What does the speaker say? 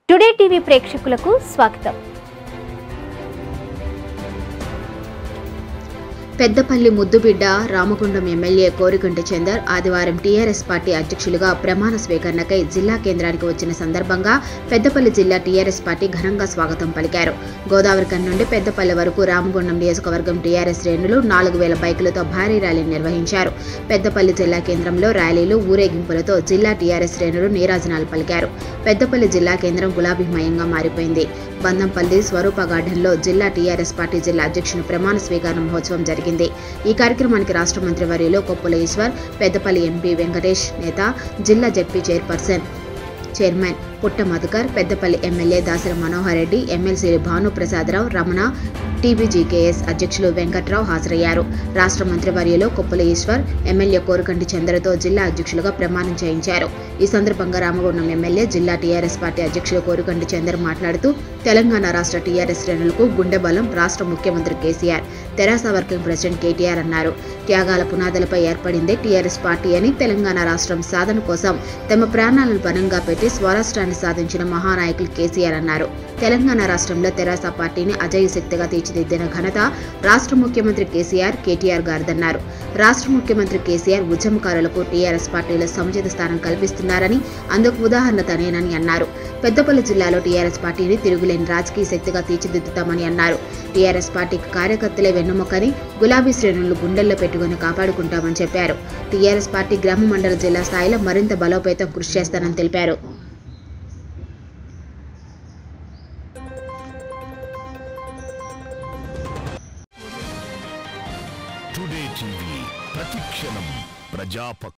today TV ప్రేక్షకులకు స్వాగతం పెద్దపల్లి ముద్దుబిడ్డ రామగుండం ఎమ్మెల్యే కోరికంటి చందర్ ఆదివారం టీఆర్ఎస్ పార్టీ అధ్యక్షులుగా ప్రమాణ స్వీకరణకై జిల్లా కేంద్రానికి వచ్చిన సందర్భంగా పెద్దపల్లి జిల్లా టీఆర్ఎస్ పార్టీ ఘనంగా స్వాగతం పలికారు గోదావరికన్ నుండి పెద్దపల్లి వరకు రామగుండం నియోజకవర్గం టీఆర్ఎస్ శ్రేణులు నాలుగు వేల బైకులతో భారీ ర్యాలీ నిర్వహించారు పెద్దపల్లి జిల్లా కేంద్రంలో ర్యాలీలు ఊరేగింపులతో జిల్లా టీఆర్ఎస్ శ్రేణులు నీరాజనాలు పలికారు పెద్దపల్లి జిల్లా కేంద్రం గులాబీమయంగా మారిపోయింది బందంపల్లి స్వరూప గార్డెన్లో జిల్లా టీఆర్ఎస్ పార్టీ జిల్లా అధ్యక్షుని ప్రమాణ స్వీకార మహోత్సవం జరిగింది ఈ కార్యక్రమానికి రాష్ట్ర మంత్రి వర్యులు కొప్పుల ఈశ్వర్ పెద్దపల్లి ఎంపీ వెంకటేష్ నేత జిల్లా ZP chairperson chairman Putta Madhukar Peddapalli MLA Dasari Manohar Reddy MLC Bhanuprasadarao Ramana TBGKS అధ్యక్షులు వెంకట్రావు హాజరయ్యారు రాష్ట్ర మంత్రి వర్యులు కొప్పుల ఈశ్వర్ ఎమ్మెల్యే కోరకంటి చంద్రతో జిల్లా అధ్యక్షులుగా ప్రమాణం చేయించారు ఈ సందర్భంగా రామగుండం ఎమ్మెల్యే జిల్లా టీఆర్ఎస్ పార్టీ అధ్యక్షులు కోరుకంటి చందర్ మాట్లాడుతూ తెలంగాణ రాష్ట్ర టీఆర్ఎస్ శ్రేణులకు గుండె బలం రాష్ట్ర ముఖ్యమంత్రి కేసీఆర్ తెరాస వర్కింగ్ ప్రెసిడెంట్ కేటీఆర్ అన్నారు త్యాగాల పునాదులపై ఏర్పడిందే టీఆర్ఎస్ పార్టీ అని తెలంగాణ రాష్ట్రం సాధన కోసం తమ ప్రాణాలను పణంగా పెట్టి స్వరాష్ట్రాన్ని సాధించిన మహానాయకులు కేసీఆర్ అన్నారు తెలంగాణ రాష్ట్రంలో తెరాస పార్టీని అజయ శక్తిగా తీర్చిదిద్దిన ఘనత రాష్ట్ర ముఖ్యమంత్రి కేసీఆర్ కేటీఆర్ గారిదన్నారు రాష్ట్ర ముఖ్యమంత్రి కేసీఆర్ ఉద్యమకారులకు టీఆర్ఎస్ పార్టీలో సముచిత స్థానం కల్పిస్తున్నారని అందుకు ఉదాహరణ తనేనని అన్నారు పెద్దపల్లి జిల్లాలో టీఆర్ఎస్ పార్టీని తిరుగులేని రాజకీయ శక్తిగా తీర్చిదిద్దుతామని అన్నారు టీఆర్ఎస్ పార్టీకి కార్యకర్తలే వెన్నుముకని గులాబీ శ్రేణులు గుండెల్లో పెట్టుకుని కాపాడుకుంటామని చెప్పారు టీఆర్ఎస్ పార్టీ గ్రామ మండల జిల్లా స్థాయిలో మరింత బలోపేతం కృషి చేస్తానని తెలిపారు